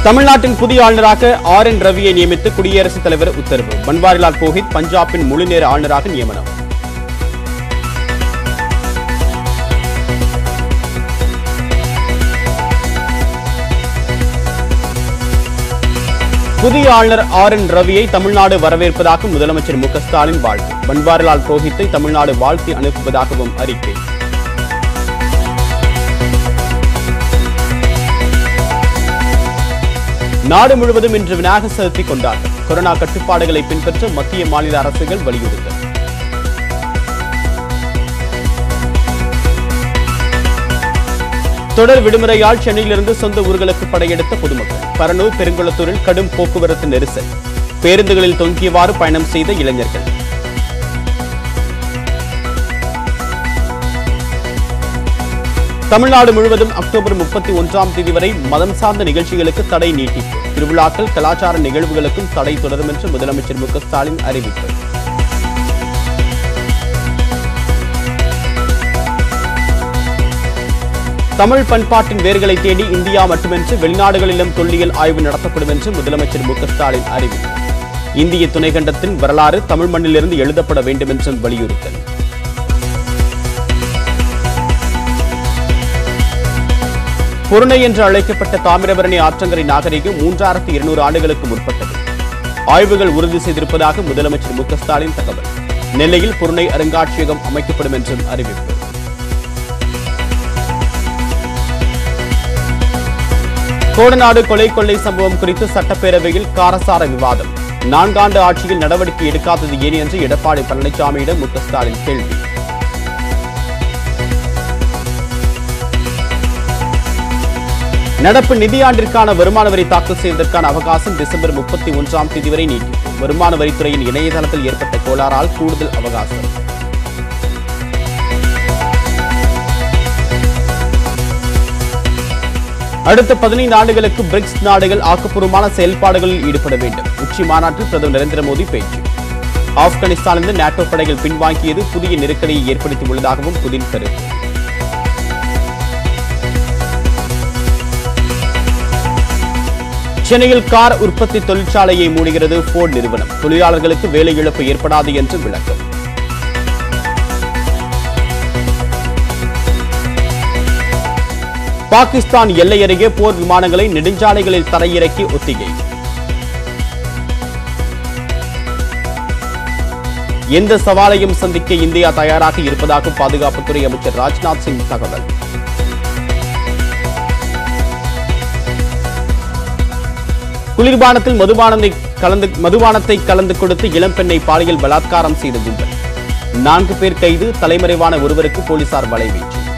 தமிழ்நாட்டின் புதிய ஆளுநராக ஆர் என் ரவியை நியமித்து குடியரசுத் தலைவர் உத்தரவு பன்வாரிலால் புரோஹித் பஞ்சாபின் முழுநேர ஆளுநராக நியமனம் புதிய ஆளுநர் ஆர் என் ரவியை தமிழ்நாடு வரவேற்பதாக முதலமைச்சர் மு க ஸ்டாலின் வாழ்த்து பன்வாரிலால் புரோஹித்தை தமிழ்நாடு வாழ்த்தி அனுப்புவதாகவும் அறிக்கை நாடு முழுவதும் இன்று விநாயகர் சதுர்த்தி கொண்டாட்டம் கொரோனா கட்டுப்பாடுகளை பின்பற்ற மத்திய மாநில அரசுகள் வலியுறுத்தல் தொடர் விடுமுறையால் சென்னையிலிருந்து சொந்த ஊர்களுக்கு படையெடுத்த பொதுமக்கள் பரனூர் பெருங்குளத்தூரில் கடும் போக்குவரத்து நெரிசல் பேருந்துகளில் தொங்கியவாறு பயணம் செய்த இளைஞர்கள் தமிழ்நாடு முழுவதும் அக்டோபர் முப்பத்தி ஒன்றாம் தேதி வரை மதம் சார்ந்த நிகழ்ச்சிகளுக்கு தடை நீட்டிப்பு திருவிழாக்கள் கலாச்சார நிகழ்வுகளுக்கும் தடை தொடரும் என்று முதலமைச்சர் மு க ஸ்டாலின் அறிவிப்பு தமிழ் பண்பாட்டின் வேர்களை தேடி இந்தியா மட்டுமின்றி வெளிநாடுகளிலும் தொல்லியல் ஆய்வு நடத்தப்படும் என்று முதலமைச்சர் மு க ஸ்டாலின் அறிவிப்பு இந்திய துணைக்கண்டத்தின் வரலாறு தமிழ் மண்ணிலிருந்து எழுதப்பட வேண்டும் என்றும் வலியுறுத்தல் பொருணை என்று அழைக்கப்பட்ட தாமிரபரணி ஆற்றங்கரை நாகரிகம் மூன்றாயிரத்து இருநூறு ஆண்டுகளுக்கு முற்பட்டது ஆய்வுகள் உறுதி செய்திருப்பதாக முதலமைச்சர் மு க ஸ்டாலின் தகவல் நெல்லையில் பொருணை அருங்காட்சியகம் அமைக்கப்படும் என்றும் அறிவிப்பு கோடநாடு கொலை கொள்ளை சம்பவம் குறித்து சட்டப்பேரவையில் காரசார விவாதம் நான்காண்டு ஆட்சியில் நடவடிக்கை எடுக்காதது ஏன் என்று எடப்பாடி பழனிசாமியிடம் மு க ஸ்டாலின் கேள்வி நடப்பு நிதியாண்டிற்கான வருமான வரி தாக்கல் செய்வதற்கான அவகாசம் டிசம்பர் முப்பத்தி ஒன்றாம் தேதி வரை நீட்டிப்பு வருமான வரித்துறையின் இணையதளத்தில் ஏற்பட்ட கோளாறால் கூடுதல் அவகாசம் அடுத்த பதினைந்து ஆண்டுகளுக்கு பிரிக்ஸ் நாடுகள் ஆக்கப்பூர்வமான செயல்பாடுகளில் ஈடுபட வேண்டும் உச்சி மாநாட்டில் பிரதமர் நரேந்திர மோடி பேச்சு ஆப்கானிஸ்தானிலிருந்து நேட்டோ படைகள் பின்வாங்கியது புதிய நெருக்கடியை ஏற்படுத்தியுள்ளதாகவும் புதின் கருத்து சென்னையில் கார் உற்பத்தி தொழிற்சாலையை மூடுகிறது போர்டு நிறுவனம் தொழிலாளர்களுக்கு வேலை இழப்பு ஏற்படாது என்று விளக்கம் பாகிஸ்தான் எல்லை அருகே போர் விமானங்களை நெடுஞ்சாலைகளில் தரையிறக்கி ஒத்திகை எந்த சவாலையும் சந்திக்க இந்தியா தயாராக இருப்பதாக பாதுகாப்புத்துறை அமைச்சர் ராஜ்நாத் சிங் தகவல் குளிர்பானத்தில் மதுபானத்தை கலந்து மதுபானத்தை கலந்து கொடுத்து இளம்பெண்ணை பாலியல் பலாத்காரம் செய்த கும்பல் நான்கு பேர் கைது தலைமறைவான ஒருவருக்கு போலீசார் வலைவீச்சு